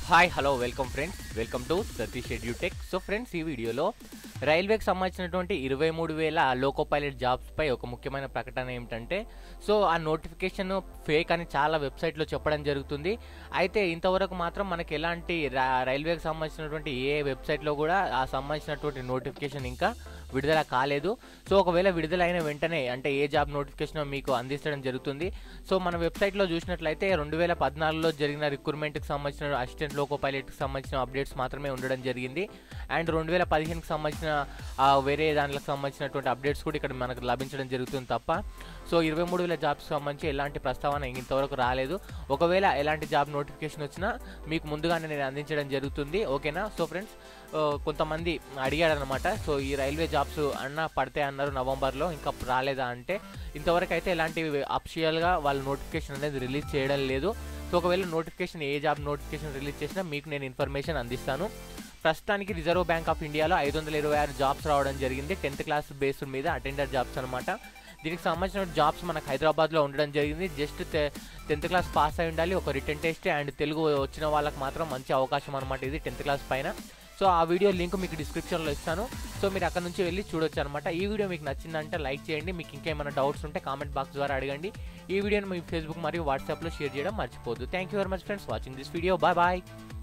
hi hello welcome friends welcome to Satish Edutech so friends ఈ వీడియోలో రైల్వేకి సంబంధించినటువంటి ఇరవై మూడు వేల లోకో పైలట్ జాబ్స్పై ఒక ముఖ్యమైన ప్రకటన ఏమిటంటే సో ఆ నోటిఫికేషన్ ఫేక్ అని చాలా వెబ్సైట్లో చెప్పడం జరుగుతుంది అయితే ఇంతవరకు మాత్రం మనకి ఎలాంటి రా- రైల్వేకి సంబంధించినటువంటి ఏ వెబ్సైట్లో కూడా ఆ సంబంధించినటువంటి నోటిఫికేషన్ ఇంకా విడుదల కాలేదు సో ఒకవేళ విడుదలైన వెంటనే అంటే ఏ జాబ్ నోటిఫికేషన్ మీకు అందించడం జరుగుతుంది సో మన వెబ్సైట్లో చూసినట్లయితే రెండు వేల పద్నాలుగులో జరిగిన రిక్రూట్మెంట్కి సంబంధించిన అసిస్టెంట్ లోకో పైలట్కి సంబంధించిన అప్డేట్స్ మాత్రమే ఉండడం జరిగింది అండ్ రెండు వేల పదిహేనుకి సంబంధించిన ఆ, వేరే దానికి సంబంధించినటువంటి అప్డేట్స్ కూడా ఇక్కడ మనకు లభించడం జరుగుతుంది తప్ప సో ఇరవై మూడు వేల జాబ్స్కి సంబంధించి ఎలాంటి ప్రస్తావన ఇంతవరకు రాలేదు ఒకవేళ ఎలాంటి జాబ్ నోటిఫికేషన్ వచ్చినా మీకు ముందుగానే నేను అందించడం జరుగుతుంది ఓకేనా సో ఫ్రెండ్స్ కొంతమంది అడిగాడు అనమాట సో ఈ రైల్వే జాబ్స్ అన్న పడితే అన్నారు నవంబర్లో ఇంకా రాలేదా అంటే ఇంతవరకు అయితే ఎలాంటి అఫిషియల్గా వాళ్ళ నోటిఫికేషన్ అనేది రిలీజ్ చేయడం లేదు సో ఒకవేళ నోటిఫికేషన్ ఏ జాబ్ నోటిఫికేషన్ రిలీజ్ చేసినా మీకు నేను ఇన్ఫర్మేషన్ అందిస్తాను ప్రస్తుతానికి రిజర్వ్ బ్యాంక్ ఆఫ్ ఇండియాలో ఐదు వందల ఇరవై ఆరు జాబ్స్ రావడం జరిగింది టెన్త్ క్లాస్ బేస్డ్ మీద అటెండర్ జాబ్స్ అనమాట దీనికి సంబంధించిన జాబ్స్ మనకు హైదరాబాద్లో ఉండడం జరిగింది జస్ట్ టెన్త్ క్లాస్ పాస్ అయి ఉండాలి ఒక రిటర్న్ టెస్ట్ అండ్ తెలుగు వచ్చిన వాళ్ళకి మాత్రం మంచి అవకాశం అనమాట ఇది టెన్త్ క్లాస్ పైన సో ఆ వీడియో లింక్ మీకు డిస్క్రిప్షన్లో ఇస్తాను సో మీరు అక్కడ నుంచి వెళ్ళి చూడొచ్చు అనమాట ఈ వీడియో మీకు నచ్చిందంటే లైక్ చేయండి మీకు ఇంకేమైనా డౌట్స్ ఉంటే కామెంట్ బాక్స్ ద్వారా అడగండి ఈ వీడియోని మీ ఫేస్బుక్ మరియు వాట్సాప్లో షేర్ చేయడం మర్చిపోద్దు thank you very much friends watching this video bye bye